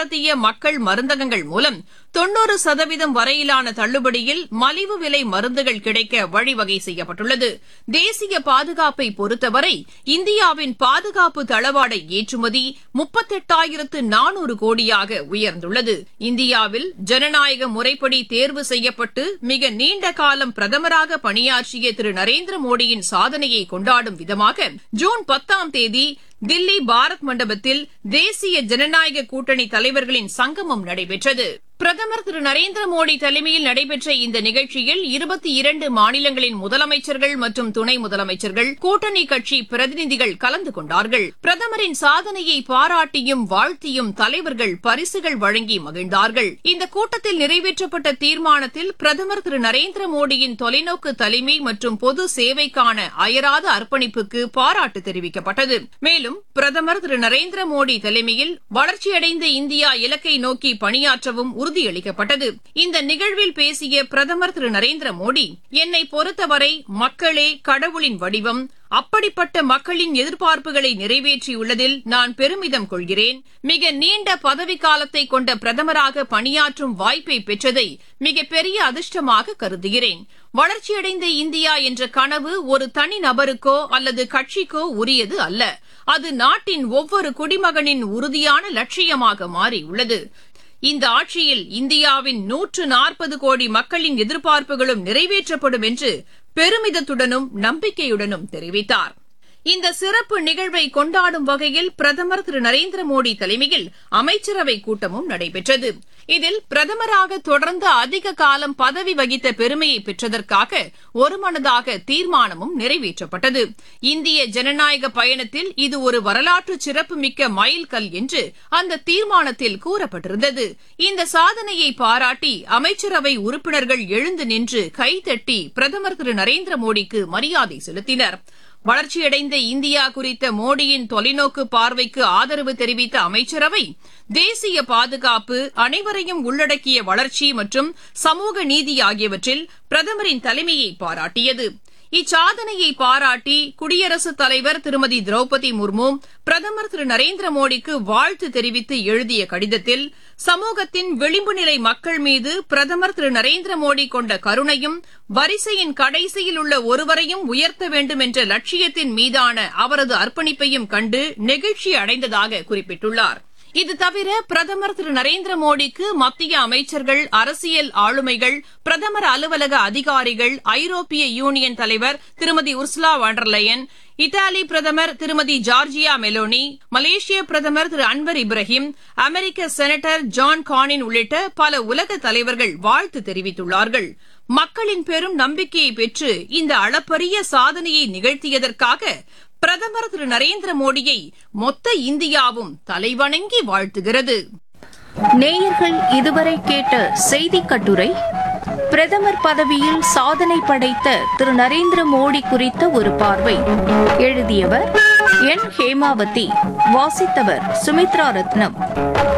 பாரதிய மக்கள் மருந்தகங்கள் மூலம் தொன்னூறு சதவீதம் வரையிலான தள்ளுபடியில் மலிவு விலை மருந்துகள் கிடைக்க வழிவகை செய்யப்பட்டுள்ளது தேசிய பாதுகாப்பை பொறுத்தவரை இந்தியாவின் பாதுகாப்பு தளவாட ஏற்றுமதி முப்பத்தெட்டாயிரத்து நானூறு கோடியாக உயர்ந்துள்ளது இந்தியாவில் ஜனநாயக முறைப்படி தேர்வு செய்யப்பட்டு மிக நீண்ட காலம் பிரதமராக பணியாற்றிய திரு நரேந்திர மோடியின் சாதனையை கொண்டாடும் விதமாக ஜூன் பத்தாம் தேதி தில்லி பாரத் மண்டபத்தில் தேசிய ஜனநாயக கூட்டணி தலைவர்களின் சங்கமம் நடைபெற்றது பிரதமர் திரு நரேந்திர மோடி தலைமையில் நடைபெற்ற இந்த நிகழ்ச்சியில் இருபத்தி இரண்டு மாநிலங்களின் முதலமைச்சர்கள் மற்றும் துணை முதலமைச்சர்கள் கூட்டணி கட்சி பிரதிநிதிகள் கலந்து கொண்டார்கள் பிரதமரின் சாதனையை பாராட்டியும் வாழ்த்தியும் தலைவர்கள் பரிசுகள் வழங்கி மகிழ்ந்தார்கள் இந்த கூட்டத்தில் நிறைவேற்றப்பட்ட தீர்மானத்தில் பிரதமர் திரு நரேந்திர மோடியின் தொலைநோக்கு தலைமை மற்றும் பொது சேவைக்கான அயராத அர்ப்பணிப்புக்கு பாராட்டு தெரிவிக்கப்பட்டது மேலும் பிரதமர் திரு நரேந்திர மோடி தலைமையில் வளர்ச்சியடைந்த இந்தியா இலக்கை நோக்கி பணியாற்றவும் உறுதியளிக்கப்பட்டது இந்த நிகழ்வில் பேசிய பிரதமர் திரு நரேந்திர மோடி என்னை பொறுத்தவரை மக்களே கடவுளின் வடிவம் அப்படிப்பட்ட மக்களின் எதிர்பார்ப்புகளை நிறைவேற்றியுள்ளதில் நான் பெருமிதம் கொள்கிறேன் மிக நீண்ட பதவிக்காலத்தை கொண்ட பிரதமராக பணியாற்றும் வாய்ப்பை பெற்றதை மிகப்பெரிய அதிர்ஷ்டமாக கருதுகிறேன் வளர்ச்சியடைந்த இந்தியா என்ற கனவு ஒரு தனி நபருக்கோ அல்லது கட்சிக்கோ உரியது அல்ல அது நாட்டின் ஒவ்வொரு குடிமகனின் உறுதியான லட்சியமாக மாறியுள்ளது இந்த ஆட்சியில் இந்தியாவின் நூற்று நாற்பது கோடி மக்களின் எதிர்பார்ப்புகளும் நிறைவேற்றப்படும் என்று பெருமிதத்துடனும் நம்பிக்கையுடனும் தெரிவித்தார் இந்த சிறப்பு நிகழ்வை கொண்டாடும் வகையில் பிரதமர் திரு நரேந்திர மோடி தலைமையில் அமைச்சரவை கூட்டமும் நடைபெற்றது இதில் பிரதமராக தொடர்ந்து அதிக காலம் பதவி வகித்த பெருமையை பெற்றதற்காக ஒருமனதாக தீர்மானமும் நிறைவேற்றப்பட்டது இந்திய ஜனநாயக பயணத்தில் இது ஒரு வரலாற்று சிறப்புமிக்க மைல்கல் என்று அந்த தீர்மானத்தில் கூறப்பட்டிருந்தது இந்த சாதனையை பாராட்டி அமைச்சரவை உறுப்பினர்கள் எழுந்து நின்று கைதட்டி பிரதமர் திரு நரேந்திர மோடிக்கு மரியாதை செலுத்தினர் வளர்ச்சியடைந்த இந்தியா குறித்த மோடியின் தொலைநோக்கு பார்வைக்கு ஆதரவு தெரிவித்த அமைச்சரவை தேசிய பாதுகாப்பு அனைவரையும் உள்ளடக்கிய வளர்ச்சி மற்றும் சமூக நீதி ஆகியவற்றில் பிரதமரின் தலைமையை பாராட்டியது இச்சாதனையை பாராட்டி குடியரசுத் தலைவர் திருமதி திரௌபதி முர்மு பிரதமர் திரு நரேந்திர மோடிக்கு வாழ்த்து தெரிவித்து எழுதிய கடிதத்தில் சமூகத்தின் விளிம்பு நிலை மக்கள் மீது பிரதமர் திரு நரேந்திர மோடி கொண்ட கருணையும் வரிசையின் கடைசியில் உள்ள ஒருவரையும் உயர்த்த வேண்டும் என்ற லட்சியத்தின் மீதான அவரது அர்ப்பணிப்பையும் கண்டு நெகிழ்ச்சி அடைந்ததாக குறிப்பிட்டுள்ளார் இது தவிர பிரதமர் திரு நரேந்திர மோடிக்கு மத்திய அமைச்சர்கள் அரசியல் ஆளுமைகள் பிரதமர் அலுவலக அதிகாரிகள் ஐரோப்பிய யூனியன் தலைவர் திருமதி உர்சுலா வாண்டர்லயன் இத்தாலி பிரதமர் திருமதி ஜார்ஜியா மெலோனி மலேசிய பிரதமர் திரு அன்வர் இப்ராஹிம் அமெரிக்க செனட்டர் ஜான் கானின் உள்ளிட்ட பல உலக தலைவர்கள் வாழ்த்து தெரிவித்துள்ளார்கள் மக்களின் பெரும் நம்பிக்கையை பெற்று இந்த அளப்பரிய சாதனையை நிகழ்த்தியதற்காக பிரதமர் திரு நரேந்திர மோடியை மொத்த இந்தியாவும் தலைவணங்கி வாழ்த்துகிறது நேயர்கள் இதுவரை கேட்ட செய்தி கட்டுரை பிரதமர் பதவியில் சாதனை படைத்த திரு நரேந்திர மோடி குறித்த ஒரு பார்வை எழுதியவர் என் ஹேமாவதி வாசித்தவர் சுமித்ரா ரத்னம்